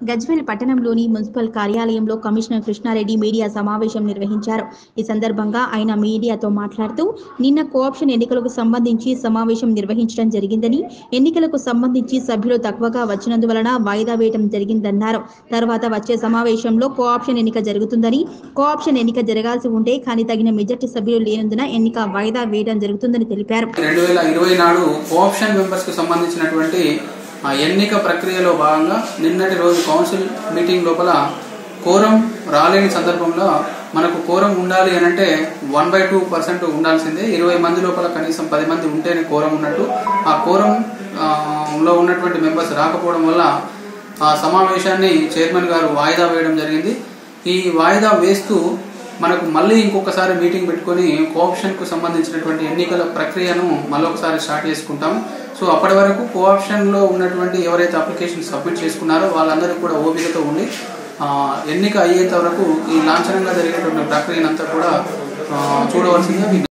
గజ్వేల్ పట్టణంలోని మున్సిపల్ కార్యాలయంలో commissioner Krishna Reddy media సమావేశం నిర్వహించారు ఈ సందర్భంగా ఆయన మీడియాతో మాట్లాడుతూ నిన్న కోఆప్షన్ ఎన్నికలకు సంబంధించి సమావేశం నిర్వహించడం జరిగిందని ఎన్నికలకు సంబంధించి సభ్యులు తక్కువగా వచ్చినందువలన వాయిదా వేయడం జరిగిందన్నారు తర్వాత వచ్చే సమావేశంలో కోఆప్షన్ ఎన్నిక జరుగుతుందని కోఆప్షన్ ఎన్నిక జరగాల్సి ఉంటే కానీ తగిన మెజార్టీ సభ్యులు లేనందున ఎన్నిక వాయిదా వేయడం జరుగుతుందని తెలిపారు రెండు వేల ఇరవై నాడు కోఆప్షన్ మెంబర్స్ కు సంబంధించినటువంటి ఆ ఎన్నిక ప్రక్రియలో భాగంగా నిన్నటి రోజు కౌన్సిల్ మీటింగ్ లోపల కోరం రాలేని సందర్భంలో మనకు కోరం ఉండాలి అని అంటే వన్ బై టూ పర్సెంట్ ఉండాల్సిందే ఇరవై మంది లోపల కనీసం పది మంది ఉంటేనే కోరం ఉన్నట్టు ఆ కోరం ఆ, లో ఉన్నటువంటి మెంబర్స్ రాకపోవడం వల్ల ఆ సమావేశాన్ని చైర్మన్ గారు వాయిదా వేయడం జరిగింది ఈ వాయిదా వేస్తూ మనకు మళ్ళీ ఇంకొకసారి మీటింగ్ పెట్టుకొని కోఆప్షన్ కు సంబంధించినటువంటి ఎన్నికల ప్రక్రియను మళ్ళొకసారి స్టార్ట్ చేసుకుంటాం సో అప్పటి వరకు కోఆప్షన్ లో ఉన్నటువంటి ఎవరైతే అప్లికేషన్ సబ్మిట్ చేసుకున్నారో వాళ్ళందరూ కూడా ఓపికతో ఉండి ఆ, ఎన్నిక అయ్యేంత వరకు ఈ లాంఛనంగా జరిగేటువంటి ప్రక్రియనంతా కూడా ఆ, చూడవలసిందిగా విజ్ఞప్తి